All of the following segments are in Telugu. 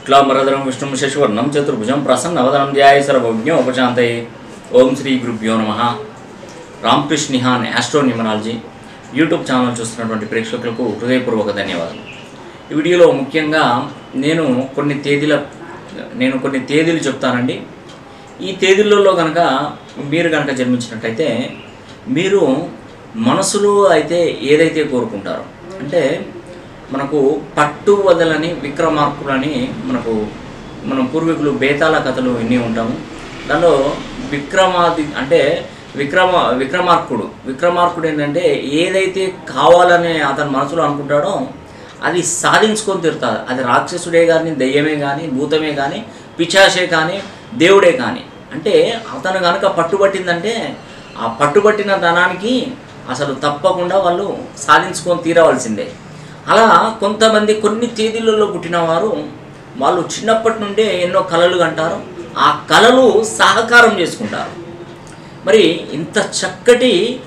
శుక్లాంబరధరం విష్ణుం శశివర్ణం చతుర్భుజం ప్రసన్నవదనం ధ్యాయ సర్వజ్ఞ ఉపశాంతయే ఓం శ్రీ గురుభ్యో నమ Ramakrishna Nihan astro numerology YouTube channel చూస్తున్నటువంటి ప్రేక్షకులకు హృదయపూర్వక ధన్యవాదాలు ఈ వీడియోలో ముఖ్యంగా నేను కొన్ని తేదీల నేను కొన్ని తేదీలు చెప్తానండి ఈ తేదీలలో కనుక మీరు కనుక జన్మించినట్టయితే మీరు మనసులో అయితే ఏదైతే కోరుకుంటారో అంటే మనకు పట్టు వదలని విక్రమార్కులని మనకు మన పూర్వీకులు బేతాళ కథలు విని ఉంటాము దానిలో విక్రమాది అంటే విక్రమ విక్రమార్కుడు విక్రమార్కుడు ఏంటంటే ఏదైతే కావాలని అతని మనసులో అనుకుంటాడో అది సాధించుకొని తీరుతాడు అది రాక్షసుడే కానీ దెయ్యమే కానీ భూతమే కానీ పిచాసే కానీ దేవుడే కానీ అంటే అతను కనుక పట్టుబట్టిందంటే ఆ పట్టుబట్టిన ధనానికి అసలు తప్పకుండా వాళ్ళు సాధించుకొని తీరవలసిందే అలా కొంతమంది కొన్ని తేదీలలో పుట్టిన వారు వాళ్ళు చిన్నప్పటి నుండే ఎన్నో కళలు కంటారు ఆ కళలు సహకారం చేసుకుంటారు మరి ఇంత చక్కటి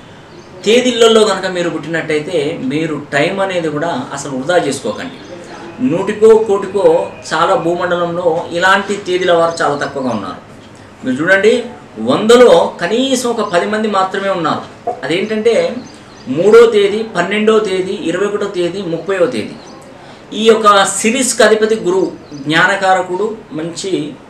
తేదీలలో కనుక మీరు పుట్టినట్టయితే మీరు టైం అనేది కూడా అసలు వృధా చేసుకోకండి నూటికో కోటికో చాలా భూమండలంలో ఇలాంటి తేదీల వారు చాలా తక్కువగా ఉన్నారు మీరు చూడండి వందలో కనీసం ఒక పది మంది మాత్రమే ఉన్నారు అదేంటంటే మూడో తేదీ పన్నెండో తేదీ ఇరవై ఒకటో తేదీ ముప్పైవ తేదీ ఈ యొక్క సిరీస్కి అధిపతి గురువు జ్ఞానకారకుడు మంచి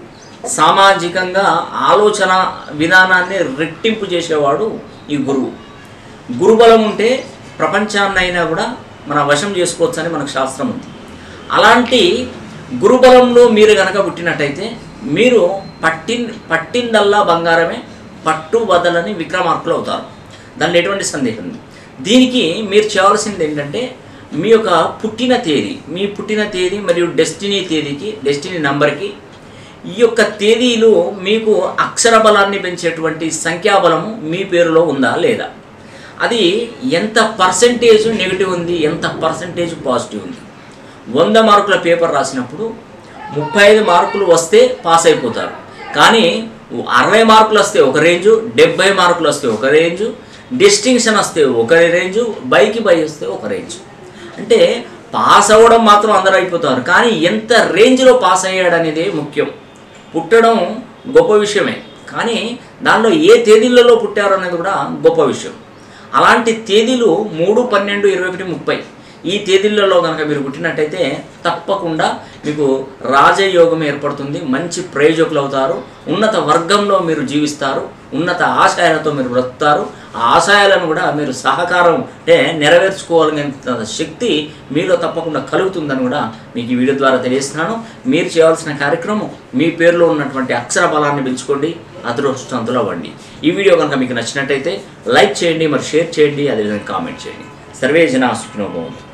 సామాజికంగా ఆలోచన విధానాన్ని రెట్టింపు చేసేవాడు ఈ గురువు గురుబలం ఉంటే ప్రపంచాన్నైనా కూడా మన వశం చేసుకోవచ్చని మనకు శాస్త్రం ఉంది అలాంటి గురుబలంలో మీరు గనక పుట్టినట్టయితే మీరు పట్టిన్ పట్టిందల్లా బంగారమే పట్టు వదలని విక్రమార్కులు అవుతారు దానిలో ఎటువంటి సందేహం ఉంది దీనికి మీరు చేయవలసింది ఏంటంటే మీ యొక్క పుట్టిన తేదీ మీ పుట్టిన తేదీ మరియు డెస్టినీ తేదీకి డెస్టినీ నంబర్కి ఈ యొక్క తేదీలు మీకు అక్షర బలాన్ని పెంచేటువంటి సంఖ్యాబలము మీ పేరులో ఉందా లేదా అది ఎంత పర్సంటేజ్ నెగిటివ్ ఉంది ఎంత పర్సంటేజ్ పాజిటివ్ ఉంది వంద మార్కుల పేపర్ రాసినప్పుడు ముప్పై ఐదు మార్కులు వస్తే పాస్ అయిపోతారు కానీ అరవై మార్కులు వస్తే ఒక రేంజు డెబ్బై మార్కులు వస్తే ఒక రేంజు డిస్టింక్షన్ వస్తే ఒక రేంజు బైకి బై వస్తే ఒక రేంజు అంటే పాస్ అవ్వడం మాత్రం అందరూ అయిపోతారు కానీ ఎంత రేంజ్లో పాస్ అయ్యాడు అనేది ముఖ్యం పుట్టడం గొప్ప విషయమే కానీ దానిలో ఏ తేదీలలో పుట్టారు అనేది కూడా గొప్ప విషయం అలాంటి తేదీలు మూడు పన్నెండు ఇరవై ఒకటి ముప్పై ఈ తేదీలలో కనుక మీరు పుట్టినట్టయితే తప్పకుండా మీకు రాజయోగం ఏర్పడుతుంది మంచి ప్రయోజకులు అవుతారు ఉన్నత వర్గంలో మీరు జీవిస్తారు ఉన్నత ఆశయాలతో మీరు బ్రతుకుతారు ఆ ఆశయాలను కూడా మీరు సహకారం అంటే నెరవేర్చుకోవాలనేంత శక్తి మీలో తప్పకుండా కలుగుతుందని కూడా మీకు ఈ వీడియో ద్వారా తెలియజేస్తున్నాను మీరు చేయాల్సిన కార్యక్రమం మీ పేరులో ఉన్నటువంటి అక్షర బలాన్ని పెంచుకోండి అదృష్టంతులు అవ్వండి ఈ వీడియో కనుక మీకు నచ్చినట్టయితే లైక్ చేయండి మరి షేర్ చేయండి అదేవిధంగా కామెంట్ చేయండి సర్వే జన సుఖినోభవం